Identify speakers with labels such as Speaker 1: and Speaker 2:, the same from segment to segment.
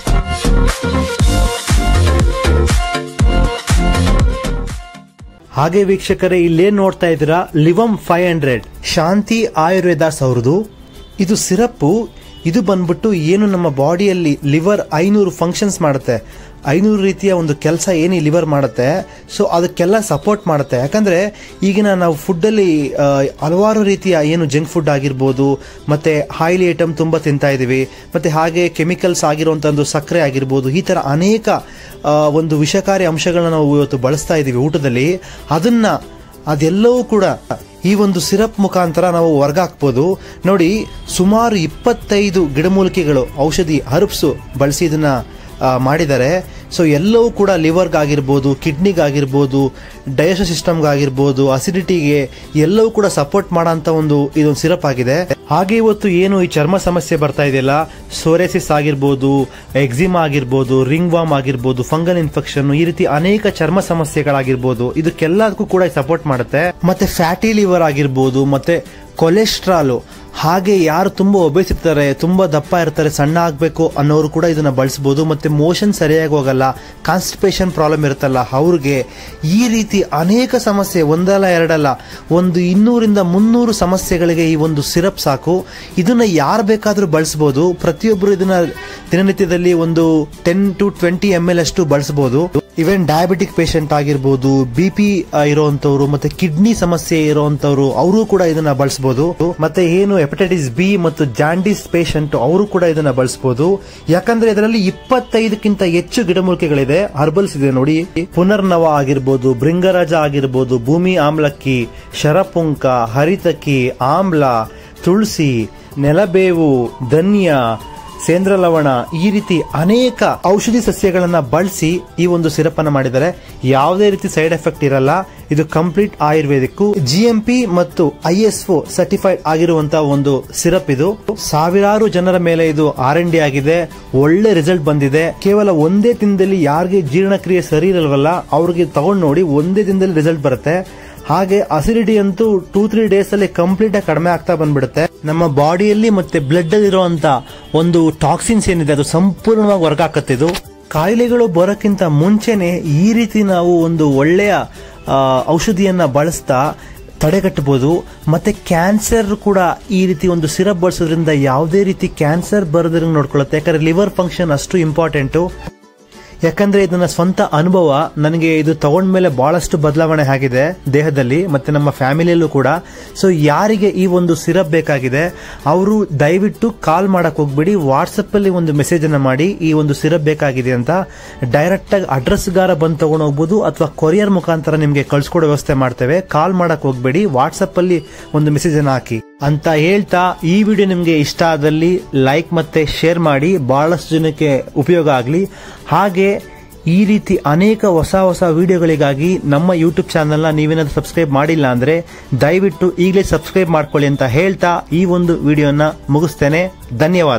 Speaker 1: ಹಾಗೆ ವೀಕ್ಷಕರೇ ಇಲ್ಲೇನ್ ನೋಡ್ತಾ ಇದ್ದೀರಾ ಲಿವಮ್ ಫೈವ್ ಹಂಡ್ರೆಡ್ ಶಾಂತಿ ಆಯುರ್ವೇದಾಸ್ ಅವ್ರದ್ದು ಇದು ಸಿರಪ್ಪು ಇದು ಬಂದ್ಬಿಟ್ಟು ಏನು ನಮ್ಮ ಬಾಡಿಯಲ್ಲಿ ಲಿವರ್ ಐನೂರು ಫಂಕ್ಷನ್ಸ್ ಮಾಡುತ್ತೆ ಐನೂರು ರೀತಿಯ ಒಂದು ಕೆಲಸ ಏನು ಈ ಲಿವರ್ ಮಾಡುತ್ತೆ ಸೊ ಅದಕ್ಕೆಲ್ಲ ಸಪೋರ್ಟ್ ಮಾಡುತ್ತೆ ಯಾಕಂದ್ರೆ ಈಗಿನ ನಾವು ಫುಡ್ಡಲ್ಲಿ ಹಲವಾರು ರೀತಿಯ ಏನು ಜಂಕ್ ಫುಡ್ ಆಗಿರ್ಬೋದು ಮತ್ತೆ ಆಯಿಲಿ ಐಟಮ್ ತುಂಬ ತಿಂತಾ ಇದೀವಿ ಮತ್ತೆ ಹಾಗೆ ಕೆಮಿಕಲ್ಸ್ ಆಗಿರುವಂಥ ಒಂದು ಸಕ್ಕರೆ ಆಗಿರ್ಬೋದು ಈ ಥರ ಅನೇಕ ಆ, ಒಂದು ವಿಷಕಾರಿ ಅಂಶಗಳನ್ನ ನಾವು ಇವತ್ತು ಬಳಸ್ತಾ ಇದೀವಿ ಊಟದಲ್ಲಿ ಅದನ್ನ ಅದೆಲ್ಲವೂ ಕೂಡ ಈ ಒಂದು ಸಿರಪ್ ಮುಖಾಂತರ ನಾವು ಹೊರ್ಗ ಹಾಕ್ಬೋದು ನೋಡಿ ಸುಮಾರು ಇಪ್ಪತ್ತೈದು ಗಿಡಮೂಲಿಕೆಗಳು ಔಷಧಿ ಹರ್ಬ್ಸು ಬಳಸಿ ಇದನ್ನ ಆ, ಮಾಡಿದ್ದಾರೆ ಸೊ ಎಲ್ಲವೂ ಕೂಡ ಲಿವರ್ಗಾಗಿರ್ಬೋದು ಕಿಡ್ನಿಗಾಗಿರ್ಬೋದು ಡೈಜೆಷನ್ ಸಿಸ್ಟಮ್ಗಾಗಿರ್ಬೋದು ಅಸಿಡಿಟಿಗೆ ಎಲ್ಲವೂ ಕೂಡ ಸಪೋರ್ಟ್ ಮಾಡೋಂಥ ಒಂದು ಇದೊಂದು ಸಿರಪ್ ಆಗಿದೆ ಹಾಗೆ ಇವತ್ತು ಏನು ಈ ಚರ್ಮ ಸಮಸ್ಯೆ ಬರ್ತಾ ಇದೆಯಲ್ಲ ಸೋರೆಸಿಸ್ ಆಗಿರ್ಬೋದು ಎಕ್ಸಿಮಾ ಆಗಿರ್ಬೋದು ರಿಂಗ್ ವಾಮ್ ಆಗಿರ್ಬೋದು ಫಂಗಲ್ ಇನ್ಫೆಕ್ಷನ್ ಈ ರೀತಿ ಅನೇಕ ಚರ್ಮ ಸಮಸ್ಯೆಗಳಾಗಿರ್ಬೋದು ಇದಕ್ಕೆಲ್ಲದಕ್ಕೂ ಕೂಡ ಸಪೋರ್ಟ್ ಮಾಡುತ್ತೆ ಮತ್ತೆ ಫ್ಯಾಟಿ ಲಿವರ್ ಆಗಿರ್ಬೋದು ಮತ್ತೆ ಕೊಲೆಸ್ಟ್ರಾಲು ಹಾಗೆ ಯಾರು ತುಂಬಾ ಒಬೇಸ್ ಇರ್ತಾರೆ ತುಂಬಾ ದಪ್ಪ ಇರ್ತಾರೆ ಸಣ್ಣ ಆಗ್ಬೇಕು ಅನ್ನೋರು ಕೂಡ ಇದನ್ನ ಬಳಸಬಹುದು ಮತ್ತೆ ಮೋಷನ್ ಸರಿಯಾಗಿ ಹೋಗಲ್ಲ ಕಾನ್ಸ್ಟಿಪೇಷನ್ ಪ್ರಾಬ್ಲಮ್ ಇರುತ್ತಲ್ಲ ಅವ್ರಿಗೆ ಈ ರೀತಿ ಅನೇಕ ಸಮಸ್ಯೆ ಒಂದಲ್ಲ ಎರಡಲ್ಲ ಒಂದು ಇನ್ನೂರಿಂದ ಮುನ್ನೂರು ಸಮಸ್ಯೆಗಳಿಗೆ ಈ ಒಂದು ಸಿರಪ್ ಸಾಕು ಇದನ್ನ ಯಾರು ಬೇಕಾದ್ರೂ ಬಳಸಬಹುದು ಪ್ರತಿಯೊಬ್ಬರು ಇದನ್ನ ದಿನನಿತ್ಯದಲ್ಲಿ ಒಂದು ten to twenty M L ಅಷ್ಟು ಬಳಸಬಹುದು ಇವನ್ ಡಯಾಬಿಟಿಕ್ ಪೇಷಂಟ್ ಆಗಿರ್ಬೋದು ಬಿ ಪಿ ಇರೋಂಥವ್ರು ಮತ್ತೆ ಕಿಡ್ನಿ ಸಮಸ್ಯೆ ಇರೋಂಥವ್ರು ಅವರು ಕೂಡ ಇದನ್ನ ಬಳಸಬಹುದು ಮತ್ತೆ ಏನು ಹೆಪಟೈಟಿಸ್ ಬಿ ಮತ್ತು ಜಾಂಡಿಸ್ ಪೇಷಂಟ್ ಅವರು ಕೂಡ ಇದನ್ನ ಬಳಸಬಹುದು ಯಾಕಂದ್ರೆ ಇದರಲ್ಲಿ ಇಪ್ಪತ್ತೈದಕ್ಕಿಂತ ಹೆಚ್ಚು ಗಿಡಮೂಲಿಕೆಗಳಿದೆ ಹರ್ಬಲ್ಸ್ ಇದೆ ನೋಡಿ ಪುನರ್ನವ ಆಗಿರ್ಬೋದು ಭೃಂಗರಾಜ ಆಗಿರ್ಬೋದು ಭೂಮಿ ಆಮ್ಲಕ್ಕಿ ಶರಪುಂಕ ಹರಿತಕಿ ಆಮ್ಲ ತುಳಸಿ ನೆಲಬೇವು ಧನ್ಯ ಸೇಂದ್ರ ಲವಣ ಈ ರೀತಿ ಅನೇಕ ಔಷಧಿ ಸಸ್ಯಗಳನ್ನ ಬಳಸಿ ಈ ಒಂದು ಸಿರಪ್ ಅನ್ನ ಮಾಡಿದ್ದಾರೆ ಯಾವುದೇ ರೀತಿ ಸೈಡ್ ಎಫೆಕ್ಟ್ ಇರಲ್ಲ ಇದು complete ayurvedic G M P ಮತ್ತು ಐ ಎಸ್ ಒ ಸರ್ಟಿಫೈಡ್ ಆಗಿರುವಂತಹ ಒಂದು ಸಿರಪ್ ಇದು ಸಾವಿರಾರು ಜನರ ಮೇಲೆ ಇದು ಆರ್ ಎನ್ ಡಿ ಆಗಿದೆ ಒಳ್ಳೆ ರಿಸಲ್ಟ್ ಬಂದಿದೆ ಕೇವಲ ಒಂದೇ ದಿನದಲ್ಲಿ ಯಾರಿಗೆ ಜೀರ್ಣಕ್ರಿಯೆ ಸರಿ ಇರಲ್ವಲ್ಲ ಅವ್ರಿಗೆ ತಗೊಂಡ್ ನೋಡಿ ಒಂದೇ ದಿನದಲ್ಲಿ ರಿಸಲ್ಟ್ ಬರುತ್ತೆ ಹಾಗೆ ಅಸಿಡಿಟಿ ಅಂತೂ ಟೂ ತ್ರೀ ಡೇಸ್ ಅಲ್ಲಿ ಕಂಪ್ಲೀಟ್ ಆಗಿ ಕಡಿಮೆ ಆಗ್ತಾ ಬಂದ್ಬಿಡುತ್ತೆ ನಮ್ಮ ಬಾಡಿಯಲ್ಲಿ ಮತ್ತೆ ಬ್ಲಡ್ ಅಲ್ಲಿ ಇರುವಂತ ಒಂದು ಟಾಕ್ಸಿನ್ಸ್ ಏನಿದೆ ಅದು ಸಂಪೂರ್ಣವಾಗಿ ಹೊರಗಾಕತ್ತೆ ಇದು ಕಾಯಿಲೆಗಳು ಬರೋಕ್ಕಿಂತ ಮುಂಚೆನೆ ಈ ರೀತಿ ನಾವು ಒಂದು ಒಳ್ಳೆಯ ಆ, ಔಷಧಿಯನ್ನ ಬಳಸ್ತಾ ತಡೆಗಟ್ಟಬಹುದು ಮತ್ತೆ ಕ್ಯಾನ್ಸರ್ ಕೂಡ ಈ ರೀತಿ ಒಂದು ಸಿರಪ್ ಬಳಸೋದ್ರಿಂದ ಯಾವುದೇ ರೀತಿ ಕ್ಯಾನ್ಸರ್ ಬರೋದ್ರಿಂದ ನೋಡ್ಕೊಳ್ಳುತ್ತೆ ಯಾಕಂದ್ರೆ ಲಿವರ್ ಫಂಕ್ಷನ್ ಅಷ್ಟು ಇಂಪಾರ್ಟೆಂಟು ಯಾಕಂದ್ರೆ ಇದನ್ನ ಸ್ವಂತ ಅನುಭವ ನನಗೆ ಇದು ತಗೊಂಡ್ಮೇಲೆ ಬಹಳಷ್ಟು ಬದಲಾವಣೆ ಆಗಿದೆ ದೇಹದಲ್ಲಿ ಮತ್ತೆ ನಮ್ಮ ಫ್ಯಾಮಿಲಿಯಲ್ಲೂ ಕೂಡ ಸೊ ಯಾರಿಗೆ ಈ ಒಂದು ಸಿರಪ್ ಬೇಕಾಗಿದೆ ಅವರು ದಯವಿಟ್ಟು ಕಾಲ್ ಮಾಡಕ್ ಹೋಗ್ಬಿಡಿ ವಾಟ್ಸಪ್ ಅಲ್ಲಿ ಒಂದು ಮೆಸೇಜ್ ಅನ್ನ ಮಾಡಿ ಈ ಒಂದು ಸಿರಪ್ ಬೇಕಾಗಿದೆ ಅಂತ ಡೈರೆಕ್ಟ್ ಆಗಿ ಅಡ್ರೆಸ್ಗಾರ ಬಂದು ತಗೊಂಡು ಹೋಗ್ಬೋದು ಅಥವಾ ಕೊರಿಯರ್ ಮುಖಾಂತರ ನಿಮ್ಗೆ ಕಳ್ಸಿಕೊಡೋ ವ್ಯವಸ್ಥೆ ಮಾಡ್ತೇವೆ ಕಾಲ್ ಮಾಡಕ್ ಹೋಗ್ಬೇಡಿ ವಾಟ್ಸಪ್ ಅಲ್ಲಿ ಒಂದು ಮೆಸೇಜ್ ಅನ್ನ ಹಾಕಿ ಅಂತ ಹೇಳ್ತಾ ಈ ವಿಡಿಯೋ ನಿಮ್ಗೆ ಇಷ್ಟ ಆದಲ್ಲಿ ಲೈಕ್ ಮತ್ತೆ ಶೇರ್ ಮಾಡಿ ಬಹಳಷ್ಟು ಜನಕ್ಕೆ ಉಪಯೋಗ ಆಗಲಿ ಹಾಗೆ ಈ ರೀತಿ ಅನೇಕ ಹೊಸ ಹೊಸ ವಿಡಿಯೋಗಳಿಗಾಗಿ ನಮ್ಮ ಯೂಟ್ಯೂಬ್ ಚಾನೆಲ್ನ ನೀವೇನಾದ್ರೂ ಸಬ್ಸ್ಕ್ರೈಬ್ ಮಾಡಿಲ್ಲ ಅಂದ್ರೆ ದಯವಿಟ್ಟು ಈಗಲೇ ಸಬ್ಸ್ಕ್ರೈಬ್ ಮಾಡ್ಕೊಳ್ಳಿ ಅಂತ ಹೇಳ್ತಾ ಈ ಒಂದು ವಿಡಿಯೋನ ಮುಗಿಸ್ತೇನೆ ಧನ್ಯವಾದ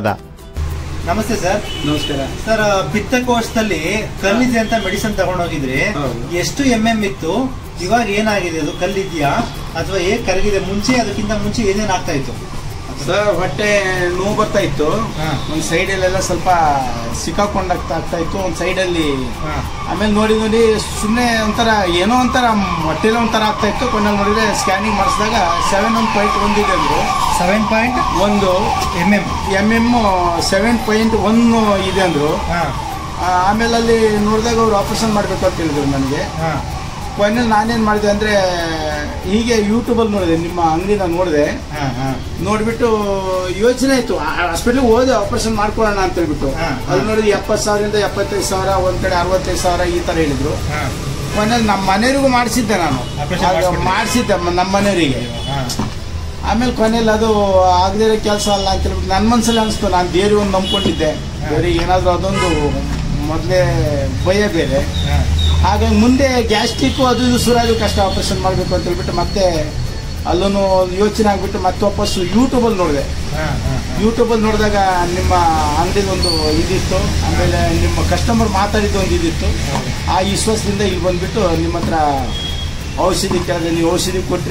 Speaker 1: ನಮಸ್ತೆ ಸರ್
Speaker 2: ನಮಸ್ಕಾರ
Speaker 1: ಸರ್ ಪಿತ್ತಕೋಶದಲ್ಲಿ ಕಲ್ಲಿದೆ ಅಂತ ಮೆಡಿಸಿನ್ ತಗೊಂಡೋಗಿದ್ರಿ
Speaker 2: ಹೌದು.
Speaker 1: ಎಷ್ಟು ಎಂ ಎಂ ಇತ್ತು ಇವಾಗ ಏನಾಗಿದೆ ಅದು ಕಲ್ಲಿದ್ಯಾ ಅಥವಾ ಹೇಗ್ ಕರಗಿದೆ ಮುಂಚೆ ಅದಕ್ಕಿಂತ ಮುಂಚೆ ಏನೇನ್ ಆಗ್ತಾ ಇತ್ತು
Speaker 2: ಸರ್ ಹೊಟ್ಟೆ ನೋವು ಬರ್ತಾ ಇತ್ತು
Speaker 1: ಹಾ.
Speaker 2: ಒಂದ್ ಸೈಡ್ ಅಲ್ಲೆಲ್ಲ ಸ್ವಲ್ಪ ಸಿಕ್ಕಾಕೊಂಡಾಗ್ತಾ ಆಗ್ತಾ ಇತ್ತು ಒಂದ್ ಸೈಡ್ ಅಲ್ಲಿ
Speaker 1: ಹಾ.
Speaker 2: ಆಮೇಲೆ ನೋಡಿ ನೋಡಿ ಸುಮ್ಮನೆ ಒಂಥರ ಏನೋ ಒಂಥರ ಹೊಟ್ಟೆಲ್ಲ ಒಂಥರ ಆಗ್ತಾ ಇತ್ತು ಕೊನೆಯಲ್ಲಿ ನೋಡಿದ್ರೆ ಸ್ಕ್ಯಾನಿಂಗ್ ಮಾಡಿಸಿದಾಗ ಸೆವೆನ್ ಒನ್ ಪಾಯಿಂಟ್ ಒಂದಿದೆ ಅಂದ್ರು
Speaker 1: ಸೆವೆನ್ ಪಾಯಿಂಟ್
Speaker 2: ಒಂದು
Speaker 1: M M
Speaker 2: M M seven point one ಇದೆ ಅಂದ್ರು ಆ, ಆಮೇಲೆ ಅಲ್ಲಿ ನೋಡಿದಾಗ ಅವ್ರು ಆಪರೇಷನ್ ಮಾಡಬೇಕು ಅಂತ ಹೇಳಿದ್ರು ನನಗೆ ಕೊನೆಯಲ್ಲಿ ನಾನೇನು ಮಾಡಿದೆ ಅಂದರೆ ಹೀಗೆ ಯೂಟ್ಯೂಬಲ್ಲಿ ನೋಡಿದೆ ನಿಮ್ಮ ಅಂಗಡಿನ ನೋಡಿದೆ ನೋಡ್ಬಿಟ್ಟು ಯೋಚನೆ ಆಯ್ತು ಹಾಸ್ಪಿಟ್ಲಿಗೆ ಹೋದೆ ಆಪರೇಷನ್ ಮಾಡ್ಕೊಳ್ಳೋಣ ಅಂತ ಹೇಳ್ಬಿಟ್ಟು
Speaker 1: ಹಾ, ಹಾ.
Speaker 2: ಅಲ್ಲಿ ನೋಡಿದ್ರೆ ಎಪ್ಪತ್ತು ಸಾವಿರದಿಂದ ಎಪ್ಪತ್ತೈದು ಸಾವಿರ ಒಂದ್ ಕಡೆ ಅರವತ್ತೈದು ಸಾವಿರ ಈ ತರ ಹೇಳಿದ್ರು ಕೊನೆಯಲ್ಲಿ ನಮ್ಮ ಮನೆಯವರಿಗೂ ಮಾಡಿಸಿದ್ದೆ ನಾನು
Speaker 1: Operation
Speaker 2: ಆಗ
Speaker 1: ಮಾಡ್ಸ್ಬಿಟ್ಟಿದ್ದೆ.
Speaker 2: ಮಾಡಿಸಿದ್ದೆ ಮ- ನಮ್ಮ ಮನೆಯವರಿಗೆ ಆಮೇಲೆ ಕೊನೆಯಲ್ಲಿ ಅದು ಆಗದೇ ಇರೋ ಕೆಲಸ ಅಲ್ಲ ಅಂತ ಹೇಳ್ಬಿಟ್ಟು ನನ್ನ ಮನಸ್ಸಲ್ಲಿ ಅನಿಸ್ತು ನಾನು ದೇವ್ರಿಗೆ ಒಂದು ನಂಬ್ಕೊಂಡಿದ್ದೆ ದೇವ್ರಿಗೆ ಏನಾದರೂ ಅದೊಂದು ಮೊದಲೇ ಭಯ ಬೇರೆ ಹಾಗಾಗಿ ಮುಂದೆ ಗ್ಯಾಸ್ಟ್ರಿಕ್ ಅದು ಇದು ಸುರಾದು ಕಷ್ಟ ಆಪರೇಷನ್ ಮಾಡಬೇಕು ಅಂತ ಹೇಳ್ಬಿಟ್ಟು ಮತ್ತೆ ಅಲ್ಲೂ ಯೋಚನೆ ಆಗ್ಬಿಟ್ಟು ಮತ್ತೆ ವಾಪಸ್ಸು ಯೂಟ್ಯೂಬಲ್ಲಿ ನೋಡಿದೆ ಯೂಟ್ಯೂಬಲ್ಲಿ ನೋಡಿದಾಗ ನಿಮ್ಮ ಅಂಗಡಿದೊಂದು ಇದಿತ್ತು ಆಮೇಲೆ ನಿಮ್ಮ ಕಸ್ಟಮರ್ ಮಾತಾಡಿದ್ದು ಒಂದು ಇದಿತ್ತು ಆ ವಿಶ್ವಾಸದಿಂದ ಇಲ್ಲಿ ಬಂದ್ಬಿಟ್ಟು ನಿಮ್ಮ ಹತ್ರ ಔಷಧಿ ಕೇಳಿದೆ ನೀವು ಔಷಧಿ ಕೊಟ್ರಿ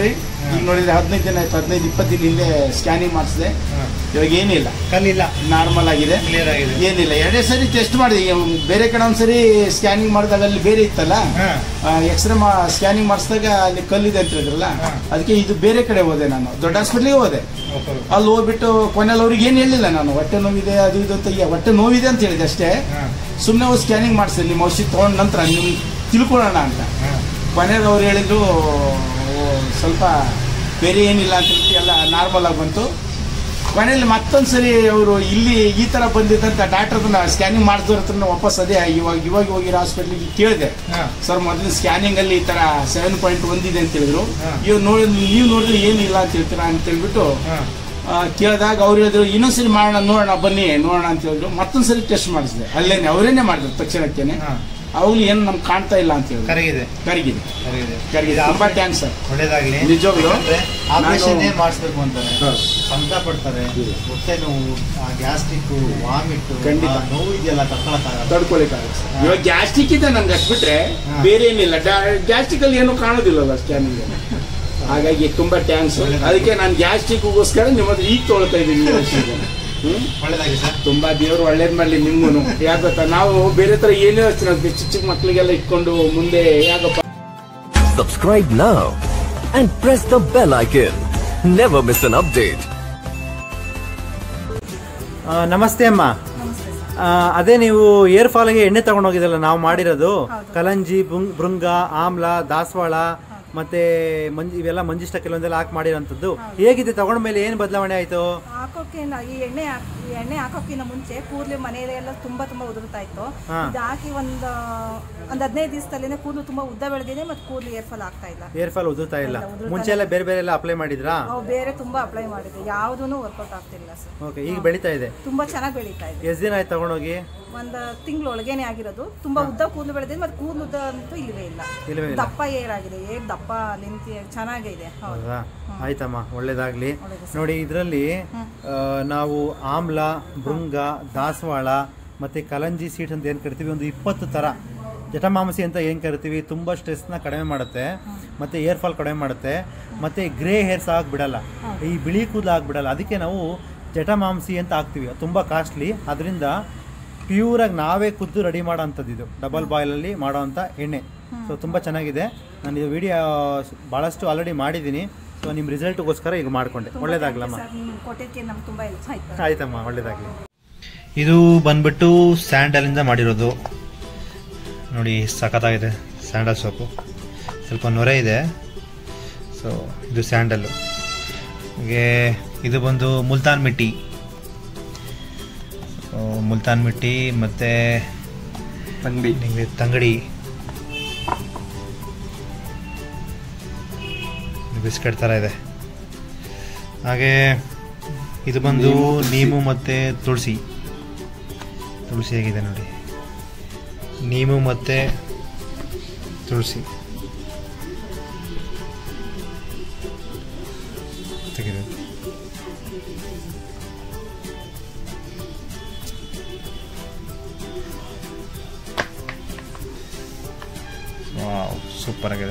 Speaker 2: ಈಗ ನೋಡಿದ್ರೆ ಹದಿನೈದು ದಿನ ಆಯ್ತು ಹದಿನೈದು ಇಪ್ಪತ್ತು ದಿನ ಹಿಂದೆ ಸ್ಕ್ಯಾನಿಂಗ್ ಮಾಡಿಸಿದೆ ಇವಾಗ ಏನಿಲ್ಲ
Speaker 1: ಕಲ್ಲಿಲ್ಲ
Speaker 2: ನಾರ್ಮಲ್ ಆಗಿದೆ
Speaker 1: ಕ್ಲಿಯರ್ ಆಗಿದೆ
Speaker 2: ಏನಿಲ್ಲ ಎರಡೇ ಸರಿ ಟೆಸ್ಟ್ ಮಾಡಿದೆ ಈಗ ಬೇರೆ ಕಡೆ ಒಂದ್ಸರಿ ಸ್ಕ್ಯಾನಿಂಗ್ ಮಾಡಿದಾಗ ಅಲ್ಲಿ ಬೇರೆ ಇತ್ತಲ್ಲ ಎಕ್ಸ್ರೇ ಮಾ ಸ್ಕ್ಯಾನಿಂಗ್ ಮಾಡಿಸಿದಾಗ ಅಲ್ಲಿ ಕಲ್ಲಿದೆ ಅಂತ ಹೇಳಿದ್ರಲ್ಲ
Speaker 1: ಹಾ.
Speaker 2: ಅದಕ್ಕೆ ಇದು ಬೇರೆ ಕಡೆ ಹೋದೆ ನಾನು ದೊಡ್ಡ ಹಾಸ್ಪಿಟ್ಲಿಗೆ ಹೋದೆ ಅಲ್ಲಿ ಹೋಗ್ಬಿಟ್ಟು ಕೊನೆಯಲ್ಲಿ ಅವ್ರಿಗೆ ಏನು ಹೇಳಿಲ್ಲ ನಾನು ಹೊಟ್ಟೆ ನೋವಿದೆ ಅದು ಇದು ಅಂತ ಈ ಹೊಟ್ಟೆ ನೋವಿದೆ ಅಂತ ಹೇಳಿದೆ ಅಷ್ಟೇ ಸುಮ್ಮನೆ ಹೋಗಿ ಸ್ಕ್ಯಾನಿಂಗ್ ಮಾಡಿಸಿದೆ ನಿಮ್ಮ ಔಷಧಿ ತೊಗೊಂಡ ನಂತರ ನಿಮ್ಗೆ ತಿಳ್ಕೊಳ್ಳೋಣ ಅಂತ ಕೊನೆಗೆ ಅವ್ರು ಹೇಳಿದ್ರು ಓ, ಸ್ವಲ್ಪ ಬೇರೆ ಏನಿಲ್ಲ ಅಂತ ಹೇಳ್ಬಿಟ್ಟು ಎಲ್ಲ ನಾರ್ಮಲ್ ಆಗಿ ಬಂತು ಕೊನೆಯಲ್ಲಿ ಮತ್ತೊಂದು ಸರಿ ಅವರು ಇಲ್ಲಿ ಈ ಥರ ಬಂದಿದ್ದಂತ ಡಾಕ್ಟರ್ ಸ್ಕ್ಯಾನಿಂಗ್ ಮಾಡಿದವ್ರ ಹತ್ರ ವಾಪಸ್ ಅದೇ ಇವಾಗ ಇವಾಗ ಹೋಗಿರೋ ಹಾಸ್ಪಿಟ್ಲಿಗೆ ಕೇಳಿದೆ ಸರ್ ಮೊದಲು ಸ್ಕ್ಯಾನಿಂಗ್ ಅಲ್ಲಿ ಈ ತರ ಸೆವೆನ್ ಪಾಯಿಂಟ್ ಒಂದಿದೆ ಅಂತ ಹೇಳಿದ್ರು
Speaker 1: ಹಾ.
Speaker 2: ಇವ್ ನೋಡಿ ನೀವು ನೋಡಿದ್ರೆ ಏನಿಲ್ಲ ಅಂತ ಹೇಳ್ತೀರಾ ಅಂತ ಹೇಳ್ಬಿಟ್ಟು ಆ, ಕೇಳಿದಾಗ ಅವ್ರು ಹೇಳಿದ್ರು ಇನ್ನೊಂದ್ಸರಿ ಮಾಡೋಣ ನೋಡೋಣ ಬನ್ನಿ ನೋಡೋಣ ಅಂತ ಹೇಳಿದ್ರು ಮತ್ತೊಂದ್ಸರಿ ಟೆಸ್ಟ್ ಮಾಡಿಸಿದೆ ಅಲ್ಲೇನೆ ಅವರೇನೆ ಮಾಡಿದ್ರು ತಕ್ಷಣಕ್ಕೇನೆ ಅವಾಗಲೂ ಏನು ನಮ್ಗೆ ಕಾಣ್ತಾ ಇಲ್ಲ ಅಂತ ಹೇಳಿದ್ರು
Speaker 1: ಕರಗಿದೆ
Speaker 2: ಕರಗಿದೆ
Speaker 1: ಕರಗಿದೆ
Speaker 2: ಕರಗಿದೆ ತುಂಬಾ ಥ್ಯಾಂಕ್ಸ್ ಸರ್
Speaker 1: ಒಳ್ಳೇದಾಗ್ಲಿ
Speaker 2: ನಿಜವಾಗ್ಲು
Speaker 3: ಆಪರೇಷನ್
Speaker 2: ನಾನು-
Speaker 3: ಮಾಡಿಸ್ಬೇಕು ಅಂತಾರೆ ಸಂಕಟ ಪಡ್ತಾರೆ ಹೊಟ್ಟೆ ನೋವು ಗ್ಯಾಸ್ಟ್ರಿಕ್ ವಾಮಿಟ್
Speaker 2: ಖಂಡಿತ.
Speaker 3: ನೋವು ಇದೆಯಲ್ಲ ತಡ್ಕೊಳಕ್ಕಾಗಲ್ಲ
Speaker 2: ತಡ್ಕೊಳಿಕ್ಕಾಗುತ್ತೆ ಸರ್. ಇವಾಗ ಗ್ಯಾಸ್ಟ್ರಿಕ್ ಇದೆ ನನ್ಗೆ ಅಷ್ಟ್ಬಿಟ್ರೆ
Speaker 3: ಹಾ.
Speaker 2: ಬೇರೆ ಏನಿಲ್ಲ ಗ್ಯಾಸ್ಟ್ರಿಕ್ ಅಲ್ಲಿ ಏನು ಕಾಣೋದಿಲ್ಲಲ್ಲ ಸ್ಕ್ಯಾನಿಂಗ್ ಹಾಗಾಗಿ ತುಂಬಾ ಥ್ಯಾಂಕ್ಸ್ ಅದಕ್ಕೆ ನಾನು ಗ್ಯಾಸ್ಟ್ರಿಕ್ಗೋಸ್ಕರ ನಿಮ್ಮ ಹತ್ರ ಈಗ ತೊಗೊಳ್ತಾ ಇದ್ದೀನಿ ಈ ಔಷಧಿನ. ಹ್ಮ್
Speaker 3: ಒಳ್ಳೇದಾಗಿ ಸರ್
Speaker 2: ತುಂಬಾ ದೇವರು ಒಳ್ಳೇದ್ ಮಾಡ್ಲಿ ನಿಮ್ಗೂನು ಯಾಕೆ ಗೊತ್ತಾ ನಾವು ಬೇರೆ ತರ ಏನೇ ಹಚ್ಚಿನ ಚಿಕ್ಕ ಚಿಕ್ಕ ಮಕ್ಳಿಗೆಲ್ಲ ಇಟ್ಕೊಂಡು ಮುಂದೆ ಯಾಕಪ್ಪ
Speaker 4: Subscribe now and press the bell icon. Never miss an update.
Speaker 1: ಆ, ನಮಸ್ತೆ ಅಮ್ಮ ಆ, ಅದೇ ನೀವು ಏರ್ ಫಾಲ್ಗೆ ಎಣ್ಣೆ ತಗೊಂಡು ಹೋಗಿದ್ದಲ್ಲ ನಾವು ಮಾಡಿರೋದು ಕಲಂಜಿ ಬುಂಗ್ ಬೃಂಗ ಆಮ್ಲ ದಾಸವಾಳ ಮತ್ತೆ ಮಂಜ್ ಇವೆಲ್ಲ ಮಂಜಿಷ್ಟ ಕೆಲವೊಂದೆಲ್ಲ ಹಾಕಿ ಮಾಡಿರೋಂಥದ್ದು ಹೇಗಿದೆ ತಗೊಂಡ ಮೇಲೆ ಏನು ಬದಲಾವಣೆ ಆಯಿತು
Speaker 5: ಹಾಕೋಕೆ ಈ ಎಣ್ಣೆ ಹಾಕ್- ಈ ಎಣ್ಣೆ ಹಾಕೋಕ್ಕಿಂತ ಮುಂಚೆ ಕೂದಲು ಮನೆಯಲ್ಲೆಲ್ಲ ತುಂಬಾ ತುಂಬಾ ಉದುರ್ತಾ ಇತ್ತು
Speaker 1: ಹಾ.
Speaker 5: ಇದು ಹಾಕಿ ಒಂದು ಒಂದ್ ಹದಿನೈದು ದಿವಸದಲ್ಲೇ ಕೂದಲು ತುಂಬಾ ಉದ್ದ ಬೆಳೆದಿದೆ ಮತ್ತೆ ಕೂದಲು ಏರ್ ಫಾಲ್ ಆಗ್ತಾ ಇಲ್ಲ
Speaker 1: ಏರ್ ಫಾಲ್ ಉದುರ್ತಾ ಇಲ್ಲ
Speaker 5: ಇಲ್ಲ, ಉದುರ್ತಾ
Speaker 1: ಮುಂಚೆ ಎಲ್ಲ ಬೇರೆ ಬೇರೆ ಎಲ್ಲ ಅಪ್ಲೈ ಮಾಡಿದ್ರಾ
Speaker 5: ನಾವು ಬೇರೆ ತುಂಬಾ ಅಪ್ಲೈ ಮಾಡಿದ್ವಿ ಯಾವುದೂ ವರ್ಕೌಟ್ ಆಗ್ತಿಲ್ಲ ಸರ್
Speaker 1: ಓಕೆ ಈಗ ಬೆಳೀತಾ ಇದೆ
Speaker 5: ತುಂಬಾ ಚೆನ್ನಾಗಿ ಬೆಳೀತಾ ಇದೆ
Speaker 1: ಎಷ್ಟು ದಿನ ಆಯ್ತು ತಗೊಂಡೋಗಿ
Speaker 5: ಒಂದು ತಿಂಗಳೊಳಗೇನೆ ಆಗಿರೋದು ತುಂಬಾ ಉದ್ದ ಕೂದಲು ಬೆಳೆದಿದೆ ಮತ್ತೆ ಕೂದಲು ಉದ್ದ ಅಂತೂ ಇಲ್ಲವೇ ಇಲ್ಲ
Speaker 1: ಇಲ್ಲವೇ ಇಲ್ಲ
Speaker 5: ದಪ್ಪ ಏರ್ ಆಗಿದೆ ಏರ್ ದಪ್ಪ ನಿಂತಿ ಚೆನ್ನಾಗಿದೆ ಹೌದು
Speaker 1: ಹೌದಾ ಆಯ್ತಮ್ಮ ಒಳ್ಳೇದಾಗ್ಲಿ
Speaker 5: ಒಳ್ಳೇದು
Speaker 1: ನೋಡಿ ಇದರಲ್ಲಿ ನಾವು ಆಮ್ಲ ಭೃಂಗ ದಾಸವಾಳ ಮತ್ತೆ ಕಲಂಜಿ ಸೀಟ್ ಅಂತ ಏನು ಕರಿತೀವಿ ಒಂದು ಇಪ್ಪತ್ತು ಥರ ಜಟಮಾಂಸಿ ಅಂತ ಏನು ಕರಿತೀವಿ ತುಂಬ ಸ್ಟ್ರೆಸ್ನ ಕಡಿಮೆ ಮಾಡುತ್ತೆ ಮತ್ತು ಏರ್ ಫಾಲ್ ಕಡಿಮೆ ಮಾಡುತ್ತೆ ಮತ್ತು ಗ್ರೇ ಹೇರ್ಸ್ ಆಗಿ ಬಿಡಲ್ಲ ಈ ಬಿಳಿ ಕೂದಲು ಆಗಿಬಿಡಲ್ಲ ಅದಕ್ಕೆ ನಾವು ಜಟಮಾಂಸಿ ಅಂತ ಹಾಕ್ತೀವಿ ತುಂಬ ಕಾಸ್ಟ್ಲಿ ಅದರಿಂದ ಪ್ಯೂರಾಗಿ ನಾವೇ ಖುದ್ದು ರೆಡಿ ಮಾಡೋ ಅಂಥದ್ದು ಇದು ಡಬಲ್ ಬಾಯ್ಲಲ್ಲಿ ಮಾಡೋವಂಥ ಎಣ್ಣೆ ಸೊ ತುಂಬ ಚೆನ್ನಾಗಿದೆ ನಾನು ಇದು ವಿಡಿಯೋ ಭಾಳಷ್ಟು ಆಲ್ರೆಡಿ ಮಾಡಿದ್ದೀನಿ ಸೊ ನಿಮ್ಮ ರಿಸಲ್ಟ್ಗೋಸ್ಕರ ಈಗ ಮಾಡಿಕೊಂಡೆ ಒಳ್ಳೇದಾಗ್ಲಮ್ಮ
Speaker 5: ಸರ್ ನೀವು ಕೊಟ್ಟಿದ್ದಕ್ಕೆ ನಮ್ಗೆ ತುಂಬಾ ಹೆಲ್ಪ್ ಆಯ್ತು
Speaker 1: ಆಯ್ತಮ್ಮ ಒಳ್ಳೇದಾಗಲಿ ಇದು ಬಂದ್ಬಿಟ್ಟು ಸ್ಯಾಂಡಲಿಂದ ಮಾಡಿರೋದು ನೋಡಿ ಸಖತ್ತಾಗಿದೆ ಸ್ಯಾಂಡಲ್ ಸೋಪು ಸ್ವಲ್ಪ ನೊರೆ ಇದೆ ಸೊ ಇದು ಸ್ಯಾಂಡಲ್ಲು ಹಾಗೆ ಇದು ಬಂದು ಮುಲ್ತಾನ್ ಮಿಟ್ಟಿ ಸೊ, ಮುಲ್ತಾನ್ ಮಿಟ್ಟಿ ಮತ್ತು ತಂಗಡಿ ತಂಗಡಿ ಬಿಸ್ಕೆಟ್ ಥರ ಇದೆ ಹಾಗೆ ಇದು ಬಂದು ನೀಮು ಮತ್ತು ತುಳಸಿ ತುಳಸಿ ಹೇಗಿದೆ ನೋಡಿ ನೀಮು ಮತ್ತು ತುಳಸಿ ತೆಗೆದು ವಾವ್ ಸೂಪರ್ ಆಗಿದೆ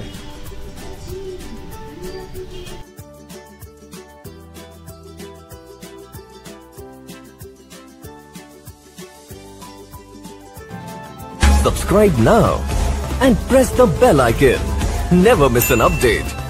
Speaker 4: Subscribe now and press the bell icon. Never miss an update.